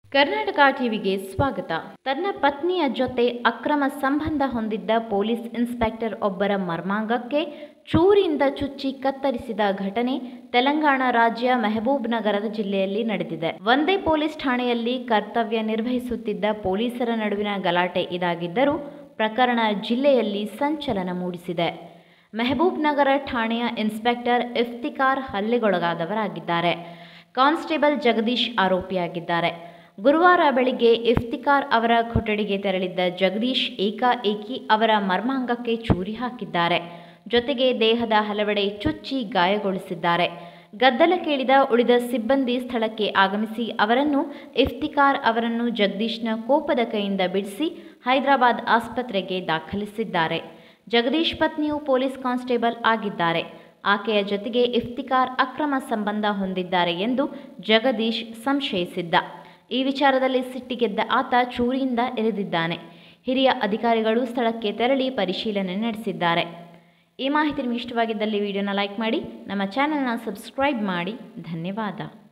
ಕರ್ನಾಟಕ ಟಿವಿಗೆ ಸ್ವಾಗತ ತನ್ನ ಪತ್ನಿಯ ಜೊತೆ ಅಕ್ರಮ ಸಂಬಂಧ ಹೊಂದಿದ್ದ ಪೊಲೀಸ್ ಇನ್ಸ್ಪೆಕ್ಟರ್ ಒಬ್ಬರ ಮರ್ಮಾಂಗಕ್ಕೆ ಚೂರಿಯಿಂದ ಚುಚ್ಚಿ ಕತ್ತರಿಸಿದ ಘಟನೆ ತೆಲಂಗಾಣ ರಾಜ್ಯ ಮೆಹಬೂಬ್ ನಗರದ ಜಿಲ್ಲೆಯಲ್ಲಿ ನಡೆದಿದೆ ಒಂದೇ ಪೊಲೀಸ್ ಠಾಣೆಯಲ್ಲಿ ಕರ್ತವ್ಯ ನಿರ್ವಹಿಸುತ್ತಿದ್ದ ಪೊಲೀಸರ ನಡುವಿನ ಗಲಾಟೆ ಇದಾಗಿದ್ದರೂ ಪ್ರಕರಣ ಜಿಲ್ಲೆಯಲ್ಲಿ ಸಂಚಲನ ಮೂಡಿಸಿದೆ ಮೆಹಬೂಬ್ ನಗರ ಠಾಣೆಯ ಇನ್ಸ್ಪೆಕ್ಟರ್ ಇಫ್ತಿಕಾರ್ ಹಲ್ಲೆಗೊಳಗಾದವರಾಗಿದ್ದಾರೆ ಕಾನ್ಸ್ಟೇಬಲ್ ಜಗದೀಶ್ ಆರೋಪಿಯಾಗಿದ್ದಾರೆ ಗುರುವಾರ ಬೆಳಿಗ್ಗೆ ಇಫ್ತಿಕಾರ್ ಅವರ ಕೊಠಡಿಗೆ ತೆರಳಿದ್ದ ಜಗದೀಶ್ ಏಕಾಏಕಿ ಅವರ ಮರ್ಮಾಂಗಕ್ಕೆ ಚೂರಿ ಹಾಕಿದ್ದಾರೆ ಜೊತೆಗೆ ದೇಹದ ಹಲವೆಡೆ ಚುಚ್ಚಿ ಗಾಯಗೊಳಿಸಿದ್ದಾರೆ ಗದ್ದಲ ಕೇಳಿದ ಉಳಿದ ಸಿಬ್ಬಂದಿ ಸ್ಥಳಕ್ಕೆ ಆಗಮಿಸಿ ಅವರನ್ನು ಇಫ್ತಿಕಾರ್ ಅವರನ್ನು ಜಗದೀಶ್ನ ಕೋಪದ ಕೈಯಿಂದ ಬಿಡಿಸಿ ಹೈದರಾಬಾದ್ ಆಸ್ಪತ್ರೆಗೆ ದಾಖಲಿಸಿದ್ದಾರೆ ಜಗದೀಶ್ ಪತ್ನಿಯು ಪೊಲೀಸ್ ಕಾನ್ಸ್ಟೇಬಲ್ ಆಗಿದ್ದಾರೆ ಆಕೆಯ ಜೊತೆಗೆ ಇಫ್ತಿಕಾರ್ ಅಕ್ರಮ ಸಂಬಂಧ ಹೊಂದಿದ್ದಾರೆ ಎಂದು ಜಗದೀಶ್ ಸಂಶಯಿಸಿದ್ದ ಈ ವಿಚಾರದಲ್ಲಿ ಸಿಟ್ಟಿಗೆದ್ದ ಆತ ಚೂರಿಯಿಂದ ಎರೆದಿದ್ದಾನೆ ಹಿರಿಯ ಅಧಿಕಾರಿಗಳು ಸ್ಥಳಕ್ಕೆ ತೆರಳಿ ಪರಿಶೀಲನೆ ನಡೆಸಿದ್ದಾರೆ ಈ ಮಾಹಿತಿ ನಿಮಗೆ ಇಷ್ಟವಾಗಿದ್ದಲ್ಲಿ ವಿಡಿಯೋನ ಲೈಕ್ ಮಾಡಿ ನಮ್ಮ ಚಾನೆಲ್ನ ಸಬ್ಸ್ಕ್ರೈಬ್ ಮಾಡಿ ಧನ್ಯವಾದ